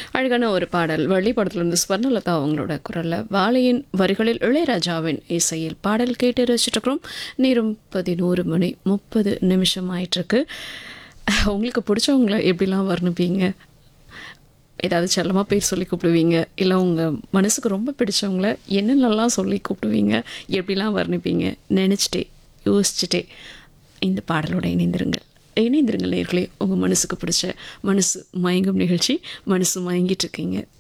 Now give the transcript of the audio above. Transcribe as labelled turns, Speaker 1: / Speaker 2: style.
Speaker 1: அழகான ஒரு பாடல் வள்ளி படத்துலேருந்து ஸ்வர்ணலதா அவங்களோட குரலில் வாழையின் வரிகளில் இளையராஜாவின் இசையில் பாடல் கேட்டு ரசிச்சிட்ருக்கிறோம் நேரம் பதினோரு மணி முப்பது நிமிஷம் ஆயிட்டிருக்கு உங்களுக்கு பிடிச்சவங்கள எப்படிலாம் வர்ணிப்பீங்க ஏதாவது செல்லமாக பேர் சொல்லி கூப்பிடுவீங்க இல்லை உங்கள் மனசுக்கு ரொம்ப பிடிச்சவங்கள என்னென்னலாம் சொல்லி கூப்பிடுவீங்க எப்படிலாம் வர்ணிப்பீங்க நினச்சிட்டே யோசிச்சுட்டே இந்த பாடலோட இணைந்திருங்கள் இணைந்திருங்கள் நேர்களே உங்கள் மனசுக்கு பிடிச்ச மனசு மயங்கும் நிகழ்ச்சி மனசு மயங்கிட்டு இருக்கீங்க